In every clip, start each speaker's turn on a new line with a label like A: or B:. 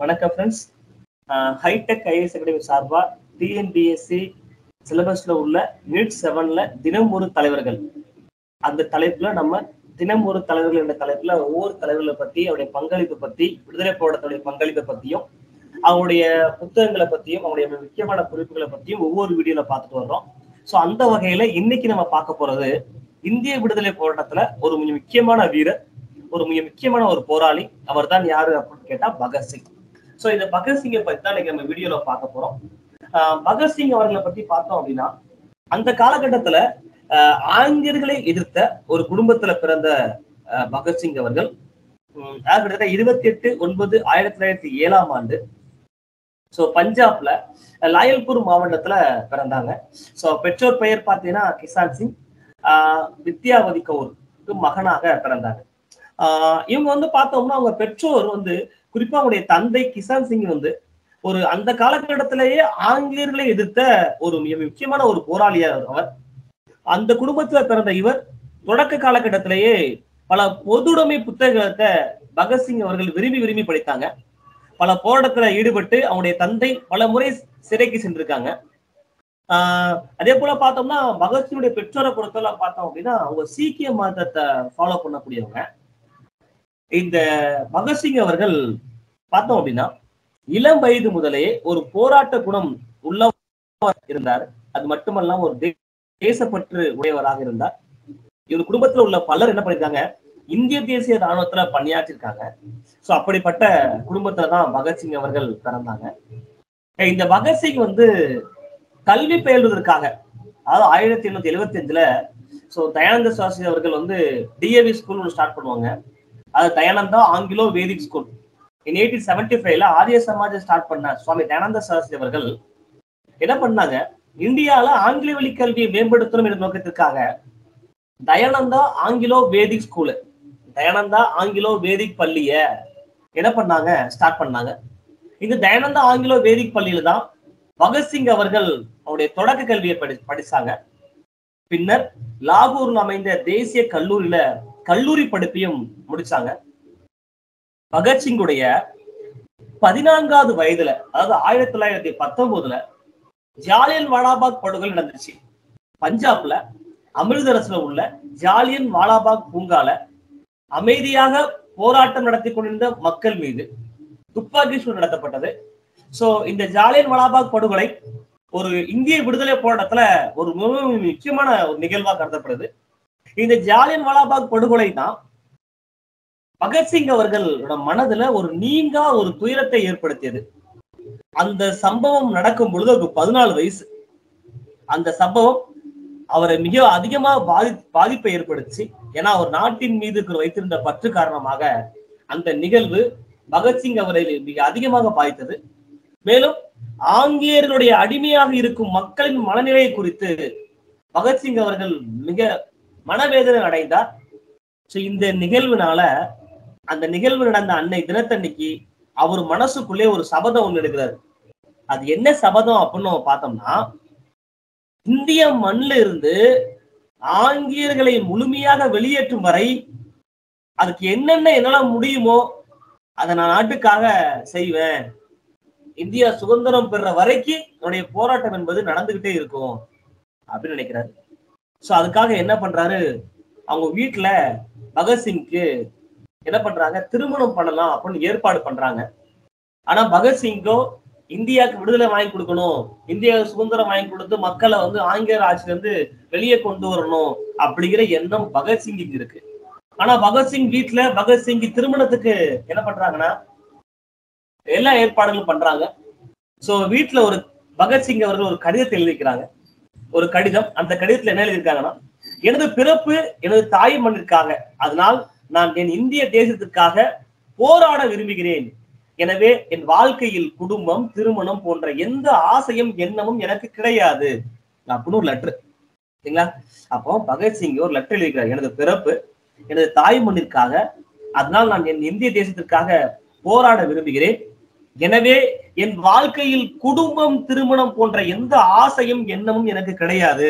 A: வணக்கம் friends Hitech IAS academy சார்பா TNPSC சிலபஸ்ல உள்ள யூனிட் செவன்ல தினம் ஒரு தலைவர்கள் அந்த தலைப்புல நம்ம தினம் ஒரு தலைவர்கள் என்ற தலைப்புல ஒவ்வொரு தலைவர்களை பத்தி அவருடைய பங்களிப்பு பத்தி விடுதலை போராட்டத்துடைய பங்களிப்பை பத்தியும் அவங்களுடைய புத்தகங்களை பத்தியும் அவங்களுடைய முக்கியமான குறிப்புகளை பத்தியும் ஒவ்வொரு வீடியோல பார்த்துட்டு வர்றோம் ஸோ அந்த வகையில இன்னைக்கு நம்ம பார்க்க போறது இந்திய விடுதலை போராட்டத்துல ஒரு மிக முக்கியமான வீரர் ஒரு மிக முக்கியமான ஒரு போராளி அவர் தான் யாரு அப்படின்னு கேட்டா பகத்சிங் ஸோ இந்த பகத்சிங்கை பத்தி தான் இன்னைக்கு நம்ம வீடியோல பார்க்க போறோம் ஆஹ் பகத்சிங் அவர்களை பத்தி பார்த்தோம் அப்படின்னா அந்த காலகட்டத்துல ஆஹ் ஆங்கிலேயர்களை எதிர்த்த ஒரு குடும்பத்துல பிறந்த ஆஹ் பகத்சிங் அவர்கள் உம், அதாவது கிட்டத்தட்ட இருபத்தி எட்டு ஒன்பது ஆயிரத்தி தொள்ளாயிரத்தி ஏழாம் ஆண்டு ஸோ பஞ்சாப்ல லாயல்பூர் மாவட்டத்துல பிறந்தாங்க ஸோ பெற்றோர் பெயர் பார்த்தீங்கன்னா கிசான் சிங் ஆஹ் வித்யாவதி கவுருக்கு மகனாக பிறந்தாங்க ஆஹ் இவங்க வந்து பார்த்தோம்னா அவங்க பெற்றோர் வந்து குறிப்பா அவங்களுடைய தந்தை கிசான் சிங் வந்து ஒரு அந்த காலகட்டத்திலேயே ஆங்கிலேயர்களை எதிர்த்த ஒரு மிக முக்கியமான ஒரு போராளியார் அவர் அந்த குடும்பத்துல பிறந்த இவர் தொடக்க காலகட்டத்திலேயே பல பொதுவுடைமை புத்தகத்தை பகத்சிங் அவர்கள் விரும்பி விரும்பி படித்தாங்க பல போராட்டத்துல ஈடுபட்டு அவங்களுடைய தந்தை பல முறை சிறைக்கு சென்றிருக்காங்க ஆஹ் அதே போல பார்த்தோம்னா பகத்சிங்குடைய பெற்றோரை பொறுத்தவரை பார்த்தோம் அப்படின்னா அவங்க சீக்கிய மதத்தை ஃபாலோ பண்ணக்கூடியவங்க இந்த பகத்சிங் அவர்கள் பார்த்தோம் அப்படின்னா இளம் வயது முதலே ஒரு போராட்ட குணம் உள்ள இருந்தார் அது மட்டுமல்லாம ஒரு தே- தேசப்பற்று உடையவராக இருந்தார் இவர் குடும்பத்துல உள்ள பலர் என்ன பண்ணிருக்காங்க இந்திய தேசிய ராணுவத்துல பணியாற்றிருக்காங்க சோ அப்படிப்பட்ட குடும்பத்துல தான் பகத்சிங் அவர்கள் பிறந்தாங்க அஹ் இந்த பகத்சிங் வந்து கல்வி பயில்வதற்காக அதாவது ஆயிரத்தி எண்ணூத்தி எழுபத்தி அஞ்சுல ஸோ தயானந்த சாஸ்திரி அவர்கள் வந்து டிஏவி ஸ்கூல் ஒன்று ஸ்டார்ட் பண்ணுவாங்க அது Dayananda Anglo Vedic school in eighteen seventy ஃபைவ்ல ஆரிய சமாஜ் ஸ்டார்ட் பண்ண சுவாமி தயானந்த சாஸ்திரி அவர்கள் என்ன பண்ணாங்க இந்தியால ஆங்கில வழி கல்வியை மேம்படுத்தணும் என்ற நோக்கத்திற்காக Dayananda Anglo Vedic school Dayananda Anglo Vedic பள்ளிய என்ன பண்ணாங்க ஸ்டார்ட் பண்ணாங்க இந்த தயானந்தா ஆங்கிலோ வேதிக் பள்ளியில தான் பகத்சிங் அவர்கள் அவருடைய தொடக்க கல்வியை படி படிச்சாங்க பின்னர் லாகூர்ல அமைந்த தேசிய கல்லூரியில கல்லூரி படிப்பையும் முடிச்சாங்க பகத்சிங்குடைய பதினான்காவது வயதுல அதாவது ஆயிரத்தி தொள்ளாயிரத்தி பத்தொன்பதுல ஜாலியன் வாலாபாக் படுகொலை நடந்துச்சு பஞ்சாப்ல அமிர்தரஸ்ல உள்ள ஜாலியன் வாலாபாக் பூங்கால அமைதியாக போராட்டம் நடத்தி கொண்டிருந்த மக்கள் மீது துப்பாக்கி சூடு நடத்தப்பட்டது சோ இந்த ஜாலியன் வாலாபாக் படுகொலை ஒரு இந்திய விடுதலை போராட்டத்துல ஒரு மிக முக்கியமான ஒரு நிகழ்வா கருதப்படுது இந்த ஜாலியன் வாலாபாக் படுகொலை தான் பகத்சிங் அவர்களோட மனதுல ஒரு நீங்கா ஒரு துயரத்தை ஏற்படுத்தியது அந்த சம்பவம் நடக்கும் பொழுது அவருக்கு பதினாலு வயசு அந்த சம்பவம் அவரை மிக அதிகமாக பாதி பாதிப்பை ஏற்படுத்தி ஏன்னா அவர் நாட்டின் மீது வைத்திருந்த பற்று காரணமாக அந்த நிகழ்வு பகத்சிங் அவரை மிக அதிகமாக பாதித்தது மேலும் ஆங்கிலேயர்களுடைய அடிமையாக இருக்கும் மக்களின் மனநிலை குறித்து பகத்சிங் அவர்கள் மிக மனவேதனை அடைந்தார் சோ இந்த நிகழ்வுனால அந்த நிகழ்வு நடந்த அன்னை தினத்தன்னைக்கு அவர் மனசுக்குள்ளே ஒரு சபதம் ஒண்ணு எடுக்கிறாரு அது என்ன சபதம் அப்படின்னு நம்ம பார்த்தோம்னா இந்திய மண்ணில் இருந்து ஆங்கிலேயர்களை முழுமையாக வெளியேற்றும் வரை அதுக்கு என்னென்ன என்னால முடியுமோ அதை நான் நாட்டுக்காக செய்வேன் இந்தியா சுதந்திரம் பெற வரைக்கும் என்னுடைய போராட்டம் என்பது நடந்துகிட்டே இருக்கும் அப்படின்னு நினைக்கிறாரு சோ அதுக்காக என்ன பண்றாரு அவங்க வீட்டுல பகத்சிங்க்கு என்ன பண்றாங்க திருமணம் பண்ணலாம் அப்படின்னு ஏற்பாடு பண்றாங்க ஆனா பகத்சிங்கோ இந்தியாவுக்கு விடுதலை வாங்கி கொடுக்கணும் இந்தியா சுதந்திரம் வாங்கி கொடுத்து மக்களை வந்து ஆங்கிலேயர் ஆட்சியில இருந்து வெளியே கொண்டு வரணும் அப்படிங்கிற எண்ணம் பகத்சிங்குக்கு இருக்கு ஆனா பகத்சிங் வீட்டுல பகத்சிங் திருமணத்துக்கு என்ன பண்றாங்கன்னா எல்லா ஏற்பாடுகளும் பண்றாங்க சோ வீட்டுல ஒரு பகத்சிங் அவர்கள் ஒரு கடிதத்தை எழுதிக்கிறாங்க ஒரு கடிதம் அந்த கடிதத்துல என்ன எழுதியிருக்காங்கன்னா எனது பிறப்பு எனது தாய் மண்ணிற்காக அதனால் நான் என் இந்திய தேசத்திற்காக போராட விரும்புகிறேன் எனவே என் வாழ்க்கையில் குடும்பம் திருமணம் போன்ற எந்த ஆசையும் எண்ணமும் எனக்கு கிடையாது அப்படின்னு ஒரு லெட்டர் சரிங்களா அப்போ பகத்சிங் ஒரு லெட்டர் எழுதிக்கிறார் எனது பிறப்பு எனது தாய் மண்ணிற்காக அதனால் நான் என் இந்திய தேசத்திற்காக போராட விரும்புகிறேன் எனவே என் வாழ்க்கையில் குடும்பம் திருமணம் போன்ற எந்த ஆசையும் எண்ணமும் எனக்கு கிடையாது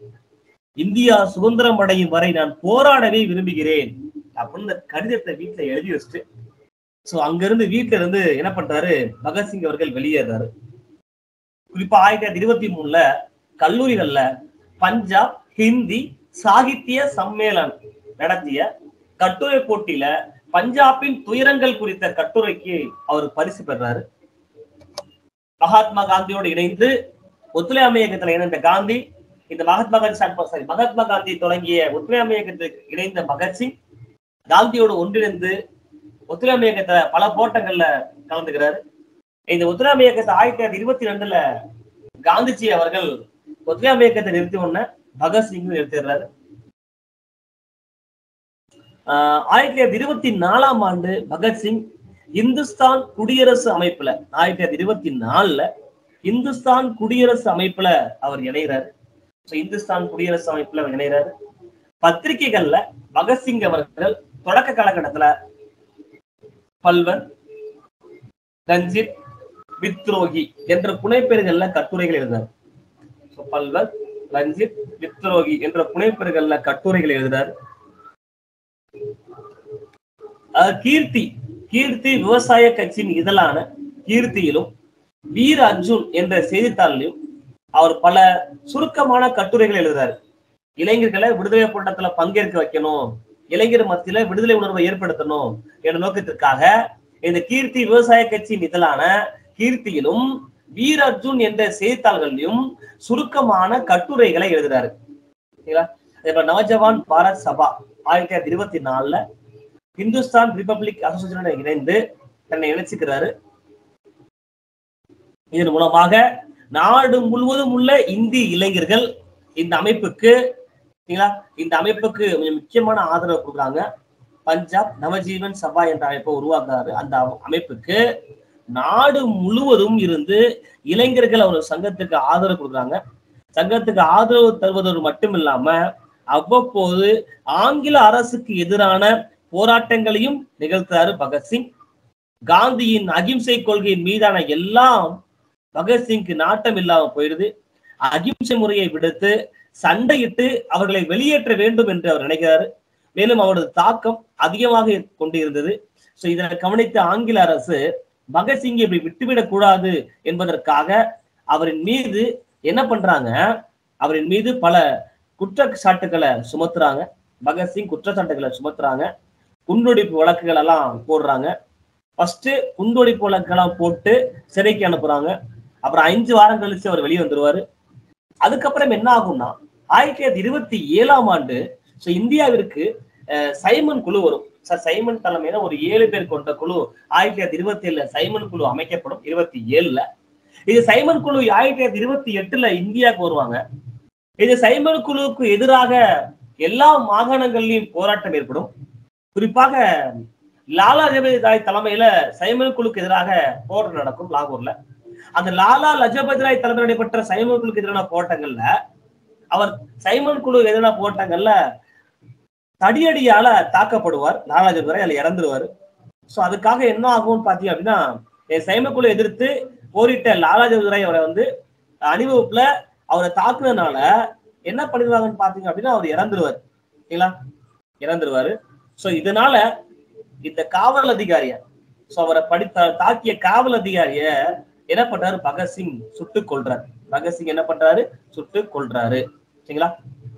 A: இந்தியா சுதந்திரம் அடையும் வரை நான் போராடவே விரும்புகிறேன் அப்படின்னு இந்த கடிதத்தை வீட்டுல எழுதி வச்சுட்டு சோ அங்கிருந்து வீட்டுல இருந்து என்ன பண்றாரு பகத்சிங் அவர்கள் வெளியேறாரு குறிப்பா ஆயிரத்தி தொள்ளாயிரத்தி இருபத்தி மூணுல கல்லூரிகள்ல பஞ்சாப் ஹிந்தி சாகித்ய சம்மேளன் நடத்திய கட்டுரை போட்டியில பஞ்சாபின் துயரங்கள் குறித்த கட்டுரைக்கு அவர் பரிசு பெறாரு மகாத்மா காந்தியோடு இணைந்து ஒத்துழையாமை இயக்கத்துல இணைந்த காந்தி இந்த மகாத்மா காந்தி சாரி மகாத்மா காந்தி தொடங்கிய ஒத்துழையாமை இயக்கத்துக்கு இணைந்த பகத்சிங் காந்தியோடு ஒன்றிணைந்து ஒத்துழையாமை இயக்கத்துல பல போட்டங்கள்ல கலந்துக்கிறாரு இந்த ஒத்துழையாமை இயக்கத்தை ஆயிரத்தி தொள்ளாயிரத்தி இருபத்தி ரெண்டுல காந்திஜி அவர்கள் ஒத்துழையாமை இயக்கத்தை நிறுத்தி உடனே பகத்சிங் நிறுத்திடுறாரு ஆஹ் ஆயிரத்தி தொள்ளாயிரத்தி இருபத்தி நாலாம் ஆண்டு பகத்சிங் இந்துஸ்தான் குடியரசு அமைப்புல ஆயிரத்தி தொள்ளாயிரத்தி இருபத்தி நாலுல இந்துஸ்தான் குடியரசு அமைப்புல அவர் இணைகிறாரு So, இந்துஸ்தான் குடியரசு அமைப்புல அவர் இணைகிறாரு பத்திரிகைகள்ல பகத்சிங் அவர்கள் தொடக்க காலகட்டத்துல பல்வர் ரஞ்சித் வித்ரோகி என்ற புனைப்பெயர்கள்ல கட்டுரைகள் எழுதினார் So, பல்வர் ரஞ்சித் வித்ரோகி என்ற புனைப்பெயர்கள்ல கட்டுரைகள் எழுதினார் அஹ் கீர்த்தி கீர்த்தி விவசாய கட்சியின் இதழான கீர்த்தியிலும் வீர அர்ஜுன் என்ற செய்தித்தாளிலும் அவர் பல சுருக்கமான கட்டுரைகள் எழுதுறாரு இளைஞர்களை விடுதலை போராட்டத்துல பங்கேற்க வைக்கணும் இளைஞர் மத்தியில விடுதலை உணர்வை ஏற்படுத்தணும் என்ற நோக்கத்திற்காக இந்த கீர்த்தி விவசாய கட்சியின் இதழான கீர்த்தியிலும் வீர அர்ஜுன் என்ற செய்தித்தாள்களிலும் சுருக்கமான கட்டுரைகளை எழுதுறாரு சரிங்களா இப்ப நவஜவான் பாரத் சபா ஆயிரத்தி தொள்ளாயிரத்தி இருபத்தி நாலுல இந்துஸ்தான் ரிபப்ளிக் அசோசியேஷனுடன் இணைந்து தன்னை இணைச்சுக்கிறாரு இதன் மூலமாக நாடு முழுவதும் உள்ள இந்திய இளைஞர்கள் இந்த அமைப்புக்கு சரிங்களா இந்த அமைப்புக்கு கொஞ்சம் முக்கியமான ஆதரவு கொடுக்குறாங்க பஞ்சாப் நவஜீவன் சபா என்ற அமைப்பை உருவாக்குறாரு அந்த அம- அமைப்புக்கு நாடு முழுவதும் இருந்து இளைஞர்கள் அவர் சங்கத்துக்கு ஆதரவு கொடுக்குறாங்க சங்கத்துக்கு ஆதரவு தருவதோடு மட்டும் இல்லாம அவ்வப்போது ஆங்கில அரசுக்கு எதிரான போராட்டங்களையும் நிகழ்த்தாரு பகத்சிங் காந்தியின் அகிம்சை கொள்கையின் மீதான எல்லாம் பகத்சிங்க்கு நாட்டம் இல்லாம போயிடுது அகிம்சை முறையை விடுத்து சண்டையிட்டு அவர்களை வெளியேற்ற வேண்டும் என்று அவர் நினைக்கிறாரு மேலும் அவரது தாக்கம் அதிகமாக கொண்டு இருந்தது சோ இதனை கவனித்த ஆங்கில அரசு பகத்சிங்கை இப்படி விட்டுவிடக் கூடாது என்பதற்காக அவரின் மீது என்ன பண்றாங்க அவரின் மீது பல குற்றச்சாட்டுகளை சுமத்துறாங்க பகத்சிங் குற்றச்சாட்டுகளை சுமத்துறாங்க குண்டுவெடிப்பு வழக்குகள் எல்லாம் போடுறாங்க ஃபர்ஸ்ட் குண்டுவெடிப்பு வழக்கெல்லாம் போட்டு சிறைக்கு அனுப்புறாங்க அப்புறம் அஞ்சு வாரம் கழிச்சு அவர் வெளியே வந்துருவாரு அதுக்கப்புறம் என்ன ஆகும்னா ஆயிரத்தி தொள்ளாயிரத்தி இருபத்தி ஏழாம் ஆண்டு ஸோ இந்தியாவிற்கு அஹ், சைமன் குழு வரும் சார் சைமன் தலைமையில ஒரு ஏழு பேர் கொண்ட குழு ஆயிரத்தி தொள்ளாயிரத்தி இருபத்தி ஏழுல சைமன் குழு அமைக்கப்படும் இருபத்தி ஏழுல இது சைமன் குழு ஆயிரத்தி தொள்ளாயிரத்தி இருபத்தி எட்டுல இந்தியாவுக்கு வருவாங்க இது சைமன் குழுவுக்கு எதிராக எல்லா மாகாணங்களிலும் போராட்டம் ஏற்படும் குறிப்பாக லாலா லஜபதி ராய் தலைமையில சைமன் குழுக்கு எதிராக போராட்டம் நடக்கும் லாகூர்ல அந்த லாலா லஜபதி ராய் தலைமையில் நடைபெற்ற சைமன் குழுக்கு எதிரான போராட்டங்கள்ல அவர் சைமன் குழு எதிரான போராட்டங்கள்ல தடியடியால தாக்கப்படுவார் லாலா லஜபதி ராய் அதுல இறந்துருவாரு சோ அதுக்காக என்ன ஆகும்னு பாத்தீங்க அப்படின்னா என் சைமன் குழு எதிர்த்து போரிட்ட லாலா லஜபதி ராய் அவரை வந்து அணிவகுப்புல அவரை தாக்குனதுனால என்ன பண்ணிடுவாங்கன்னு பாத்தீங்க அப்படின்னா அவர் இறந்துருவார் சரிங்களா இறந்துருவாரு சோ இதனால இந்த காவல் அதிகாரிய சோ அவரை படித்த தாக்கிய காவல் அதிகாரிய என்ன பண்றாரு பகத்சிங் சுட்டு கொல்றாரு பகத்சிங் என்ன பண்றாரு சுட்டு கொல்றாரு சரிங்களா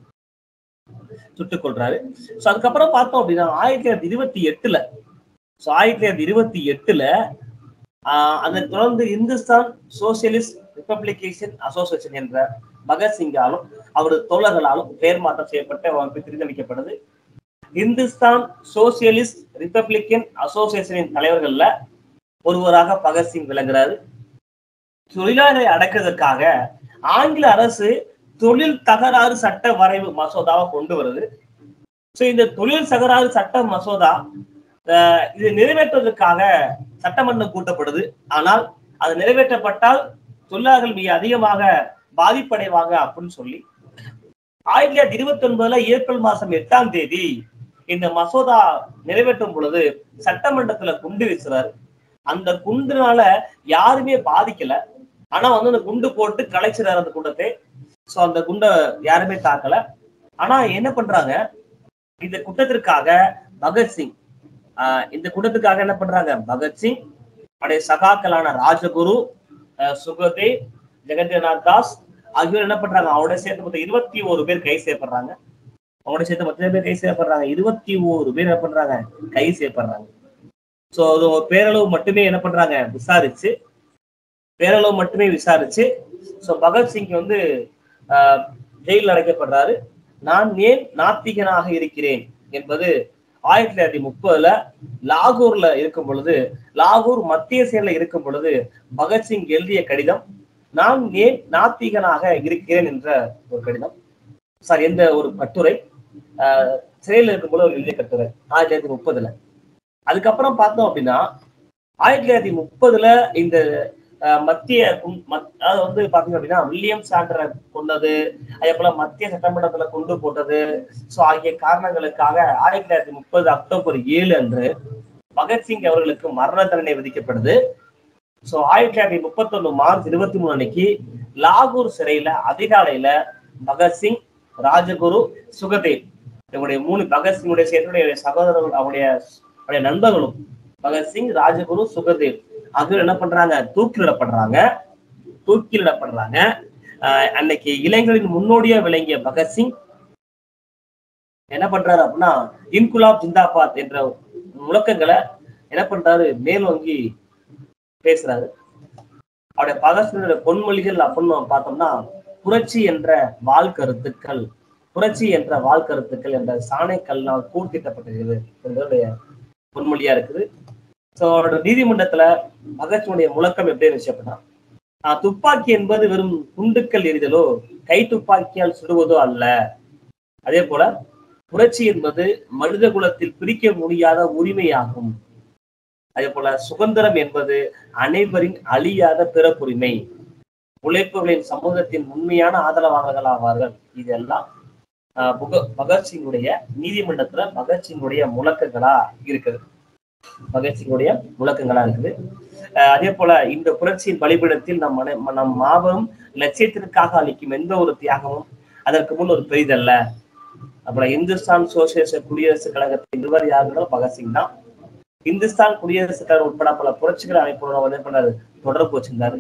A: சுட்டு கொல்றாரு சோ அதுக்கப்புறம் பார்த்தோம் அப்படின்னா ஆயிரத்தி தொள்ளாயிரத்தி இருபத்தி எட்டுல சோ ஆயிரத்தி தொள்ளாயிரத்தி இருபத்தி எட்டுல ஆஹ் அதை தொடர்ந்து இந்துஸ்தான் சோசியலிஸ்ட் ரிப்பப்ளிகேஷன் அசோசியேஷன் என்ற பகத்சிங்காலும் அவரது தோழர்களாலும் பெயர் மாற்றம் செய்யப்பட்ட அமைப்பு திருத்தணிக்கப்படுது இந்துஸ்தான் சோசியலிஸ்ட் ரிப்பப்ளிக்கன் அசோசியேஷனின் தலைவர்கள்ல ஒருவராக பகத்சிங் விளங்குறாரு தொழிலாளரை அடக்குவதற்காக ஆங்கில அரசு தொழில் தகராறு சட்ட வரைவு மசோதாவை கொண்டு வருது சோ இந்த தொழில் தகராறு சட்ட மசோதா அஹ், இது நிறைவேற்றுவதற்காக சட்டமன்றம் கூட்டப்படுது ஆனால் அது நிறைவேற்றப்பட்டால் தொழிலாளர்கள் மிக அதிகமாக பாதிப்படைவாங்க அப்படின்னு சொல்லி ஆயிரத்தி தொள்ளாயிரத்தி இருபத்தி ஒன்பதுல ஏப்ரல் மாசம் எட்டாம் தேதி இந்த மசோதா நிறைவேற்றும் பொழுது சட்டமன்றத்துல குண்டு வீசுறாரு அந்த குண்டுனால யாருமே பாதிக்கல ஆனா வந்து அந்த குண்டு போட்டு கலைச்சிறாரு அந்த குண்டத்தை சோ அந்த குண்டை யாருமே தாக்கல ஆனா என்ன பண்றாங்க இந்த குற்றத்திற்காக பகத்சிங் ஆஹ் இந்த கூட்டத்துக்காக என்ன பண்றாங்க பகத்சிங் அவருடைய சகாக்களான ராஜகுரு ஆஹ் சுகதேவ் ஜெகதீரநாத் தாஸ் ஆகியோர் என்ன பண்றாங்க அவரோட சேர்த்து மொத்தம் இருபத்தி ஒரு பேர் கை செய்யப்படுறாங்க அவங்களோட சேர்த்து மொத்த பேர் கை செய்யப்படுறாங்க இருபத்தி ஒரு பேர் என்ன பண்றாங்க கை செய்யப்படுறாங்க சோ அது ஒரு பேரளவு மட்டுமே என்ன பண்றாங்க விசாரிச்சு பேரளவு மட்டுமே விசாரிச்சு சோ பகத்சிங் வந்து ஆஹ், ஜெயிலில் அடைக்கப்படுறாரு நான் ஏன் நாத்திகனாக இருக்கிறேன் என்பது ஆயிரத்தி தொள்ளாயிரத்தி முப்பதுல லாகூர்ல இருக்கும் பொழுது லாகூர் மத்திய செயல இருக்கும் பொழுது பகத்சிங் எழுதிய கடிதம் நான் ஏன் நாத்திகனாக இருக்கிறேன் என்ற ஒரு கடிதம் சாரி எந்த ஒரு கட்டுரை ஆஹ், சிறையில் இருக்கும் பொழுது அவர் எழுதிய கட்டுரை ஆயிரத்தி தொள்ளாயிரத்தி முப்பதுல அதுக்கப்புறம் பார்த்தோம் அப்படின்னா ஆயிரத்தி தொள்ளாயிரத்தி முப்பதுல இந்த அஹ், மத்திய கும்- மத்- அதாவது வந்து பாத்தீங்க அப்படின்னா வில்லியம் சாண்டரை கொண்டது அதே போல மத்திய சட்டமன்றத்துல கொண்டு போட்டது சோ ஆகிய காரணங்களுக்காக ஆயிரத்தி தொள்ளாயிரத்தி முப்பது அக்டோபர் ஏழு அன்று பகத்சிங் அவர்களுக்கு மரண தண்டனை விதிக்கப்படுது சோ ஆயிரத்தி தொள்ளாயிரத்தி முப்பத்தொன்னு மார்ச் இருபத்தி மூணு அன்னைக்கு லாகூர் சிறையில அதிகாலையில பகத்சிங் ராஜகுரு சுகதேவ் இவங்களுடைய மூணு பகத்சிங்குடைய சேர்த்துடைய சகோதரர்கள் அவருடைய அவருடைய நண்பர்களும் பகத்சிங் ராஜகுரு சுகதேவ் ஆகியோர் என்ன பண்றாங்க தூக்கிலிடப்படுறாங்க தூக்கிலிடப்படுறாங்க ஆஹ் அன்னைக்கு இளைஞரின் முன்னோடியா விளங்கிய பகத்சிங் என்ன பண்றாரு அப்படின்னா இன்குலாப் ஜிந்தாபாத் என்ற முழக்கங்களை என்ன பண்றாரு மேலோங்கி பேசுறாரு அவருடைய பகத்சிங்கோட பொன்மொழிகள் அப்படின்னு பார்த்தோம்னா புரட்சி என்ற வாழ்கருத்துக்கள் புரட்சி என்ற வாழ்கருத்துக்கள் என்ற சாணைக்கல்னால் கூர்த்திட்டப்பட்டிருக்கிறது என்பதுடைய பொன்மொழியா இருக்குது சோ அவரோட நீதிமன்றத்துல பகத்சினுடைய முழக்கம் எப்படி இருந்துச்சு அப்படின்னா ஆஹ் துப்பாக்கி என்பது வெறும் குண்டுக்கள் எரிதலோ கை துப்பாக்கியால் சுடுவதோ அல்ல அதே போல புரட்சி என்பது மனித குலத்தில் பிரிக்க முடியாத உரிமையாகும் அதே போல சுதந்திரம் என்பது அனைவரின் அழியாத பிறப்புரிமை உழைப்புகளின் சமூகத்தின் உண்மையான ஆதரவாளர்கள் ஆவார்கள் இதெல்லாம் ஆஹ் புக பகத்சிங்குடைய நீதிமன்றத்துல பகத்சிங்குடைய முழக்கங்களா இருக்குது பகத்சிங்குடைய முழக்கங்களா இருக்குது ஆஹ் அதே போல இந்த புரட்சியின் பலிபீடத்தில் நம் மன- நம் மாபெரும் லட்சியத்திற்காக அளிக்கும் எந்த ஒரு தியாகமும் அதற்கு முன் ஒரு பெரிதல்ல அப்புறம் இந்துஸ்தான் சோசியலிச குடியரசுக் கழகத்தின் நிறுவனர் யாருன்னா பகத்சிங் தான் இந்துஸ்தான் குடியரசுக் கழகம் உட்பட பல புரட்சிகள் அமைப்புடன் வந்து என்ன பண்ணாரு தொடர்பு வச்சிருந்தாரு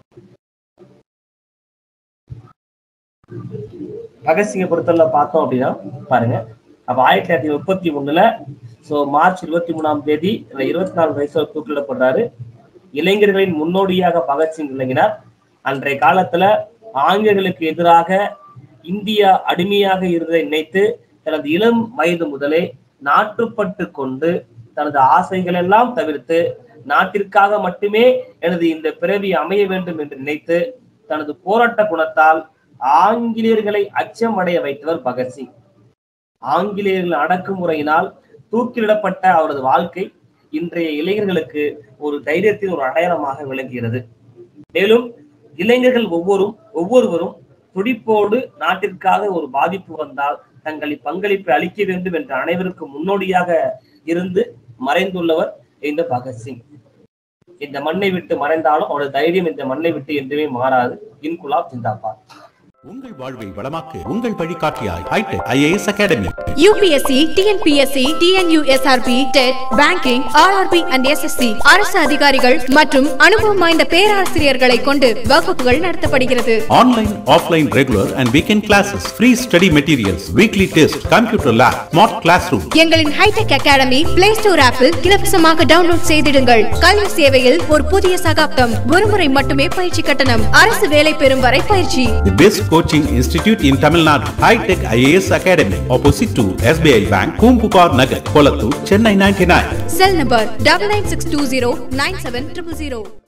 A: பகத்சிங்கை பொறுத்தவரை பார்த்தோம் அப்படின்னா பாருங்க அப்ப ஆயிரத்தி தொள்ளாயிரத்தி முப்பத்தி ஒண்ணுல சோ மார்ச் இருபத்தி மூணாம் தேதி இந்த இருபத்தி நாலு வயசுல தூக்கிலிடப்படுறாரு இளைஞர்களின் முன்னோடியாக பகத்சிங் விளங்கினார் அன்றைய காலத்துல ஆங்கிலேயர்களுக்கு எதிராக இந்தியா அடிமையாக இருந்ததை நினைத்து தனது இளம் வயது முதலே நாட்டுப்பட்டு கொண்டு தனது ஆசைகள் எல்லாம் தவிர்த்து நாட்டிற்காக மட்டுமே எனது இந்த பிறவி அமைய வேண்டும் என்று நினைத்து தனது போராட்ட குணத்தால் ஆங்கிலேயர்களை அச்சமடைய வைத்தவர் பகத்சிங் ஆங்கிலேயர்கள் அடக்குமுறையினால் தூக்கிலிடப்பட்ட அவரது வாழ்க்கை இன்றைய இளைஞர்களுக்கு ஒரு தைரியத்தின் ஒரு அடையாளமாக விளங்குகிறது மேலும் இளைஞர்கள் ஒவ்வொரும் ஒவ்வொருவரும் துடிப்போடு நாட்டிற்காக ஒரு பாதிப்பு வந்தால் தங்களின் பங்களிப்பை அளிக்க வேண்டும் என்ற அனைவருக்கும் முன்னோடியாக இருந்து மறைந்துள்ளவர் இந்த பகத்சிங் இந்த மண்ணை விட்டு மறைந்தாலும் அவரது தைரியம் இந்த மண்ணை விட்டு என்றுமே மாறாது இன்குலாப் ஜிந்தாபாத்
B: உங்கள் வாழ்வை வளமாக்க உங்கள் வழிகாட்டியாய் hi tech IAS academy
C: UPSC TNPSC TNUSRB TET banking RRB and SSC அரசு அதிகாரிகள் மற்றும் அனுபவம் வாய்ந்த பேராசிரியர்களை கொண்டு வகுப்புகள் நடத்தப்படுகிறது
B: online offline regular and weekend classes free study materials weekly test computer lab smart class room
C: எங்களின் ஹைடெக் அகாடமி பிளே ஸ்டோர் ஆப்பில் இலவசமாக டவுன்லோட் செய்திடுங்கள் கல்வி சேவையில் ஒரு புதிய சகாப்தம் ஒருமுறை மட்டுமே பயிற்சி கட்டணம் அரசு வேலை பெறும் வரை பயிற்சி
B: The best coaching institute in Tamil Nadu, High Tech IAS Academy, opposite to SBI Bank, Kumpupar Nagar, Kolattur, Chennai 99.
C: Cell number double nine six two zero nine seven triple zero